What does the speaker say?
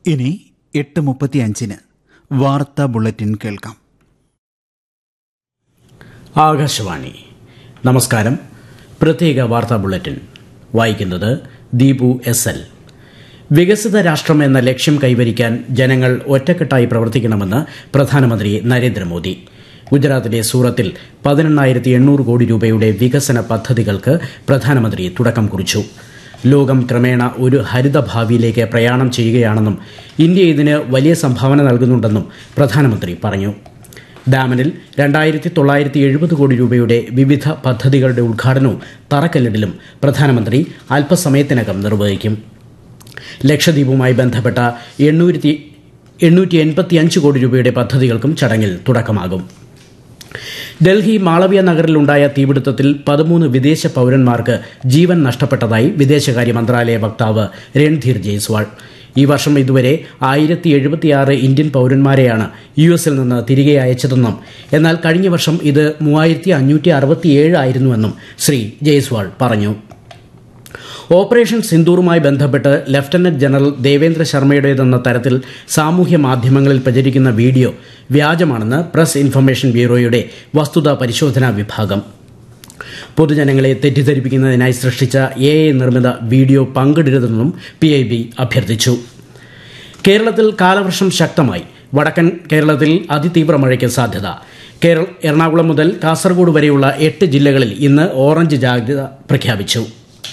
ഇനി എട്ട് മുപ്പത്തിയഞ്ചിന് വാർത്താ ബുള്ളറ്റിൻ കേൾക്കാം ആകാശവാണി നമസ്കാരം പ്രത്യേക വാർത്താ ബുള്ളറ്റിൻ വായിക്കുന്നത് ദീപു എസ് എൽ വികസിത രാഷ്ട്രം എന്ന ലക്ഷ്യം കൈവരിക്കാൻ ജനങ്ങൾ ഒറ്റക്കെട്ടായി പ്രവർത്തിക്കണമെന്ന് പ്രധാനമന്ത്രി നരേന്ദ്രമോദി ഗുജറാത്തിലെ സൂറത്തിൽ പതിനെണ്ണായിരത്തി എണ്ണൂറ് കോടി രൂപയുടെ വികസന പദ്ധതികൾക്ക് പ്രധാനമന്ത്രി തുടക്കം കുറിച്ചു ലോകം ക്രമേണ ഒരു ഹരിത ഭാവിയിലേക്ക് പ്രയാണം ചെയ്യുകയാണെന്നും ഇന്ത്യ ഇതിന് വലിയ സംഭാവന നൽകുന്നുണ്ടെന്നും പ്രധാനമന്ത്രി പറഞ്ഞു ഡാമനിൽ രണ്ടായിരത്തി തൊള്ളായിരത്തി എഴുപത് കോടി രൂപയുടെ വിവിധ പദ്ധതികളുടെ ഉദ്ഘാടനവും തറക്കല്ലിടലും പ്രധാനമന്ത്രി അല്പസമയത്തിനകം നിർവഹിക്കും ലക്ഷദ്വീപുമായി ബന്ധപ്പെട്ട എണ്ണൂറ്റി എണ്ണൂറ്റി എൺപത്തിയഞ്ച് കോടി രൂപയുടെ പദ്ധതികൾക്കും ചടങ്ങിൽ തുടക്കമാകും ഡൽഹി മാളവ്യ നഗറിലുണ്ടായ തീപിടുത്തത്തിൽ പതിമൂന്ന് വിദേശ പൌരന്മാർക്ക് ജീവൻ നഷ്ടപ്പെട്ടതായി വിദേശകാര്യ മന്ത്രാലയ വക്താവ് രൺധീർ ജയ്സ്വാൾ ഈ വർഷം ഇതുവരെ ആയിരത്തി എഴുപത്തിയാറ് ഇന്ത്യൻ പൌരന്മാരെയാണ് യു എസിൽ നിന്ന് തിരികെ അയച്ചതെന്നും എന്നാൽ കഴിഞ്ഞ വർഷം ഇത് മൂവായിരത്തി അഞ്ഞൂറ്റി അറുപത്തിയേഴ് ആയിരുന്നുവെന്നും ശ്രീ ജയ്സ്വാൾ പറഞ്ഞു ഓപ്പറേഷൻ സിന്ദൂറുമായി ബന്ധപ്പെട്ട് ലഫ്റ്റനന്റ് ജനറൽ ദേവേന്ദ്ര ശർമ്മയുടേതെന്ന തരത്തിൽ സാമൂഹ്യ മാധ്യമങ്ങളിൽ പ്രചരിക്കുന്ന വീഡിയോ വ്യാജമാണെന്ന് പ്രസ് ഇൻഫർമേഷൻ ബ്യൂറോയുടെ വസ്തുതാ പരിശോധനാ വിഭാഗം പൊതുജനങ്ങളെ തെറ്റിദ്ധരിപ്പിക്കുന്നതിനായി സൃഷ്ടിച്ച എ ഐ നിർമ്മിത വീഡിയോ പങ്കിടരുതെന്നും പി ഐ ബി അഭ്യർത്ഥിച്ചു കേരളത്തിൽ കാലവർഷം ശക്തമായി വടക്കൻ കേരളത്തിൽ അതിതീവ്ര മഴയ്ക്ക് സാധ്യത കേരള എറണാകുളം മുതൽ കാസർഗോഡ് വരെയുള്ള എട്ട് ജില്ലകളിൽ ഇന്ന് ഓറഞ്ച് ജാഗ്രത പ്രഖ്യാപിച്ചു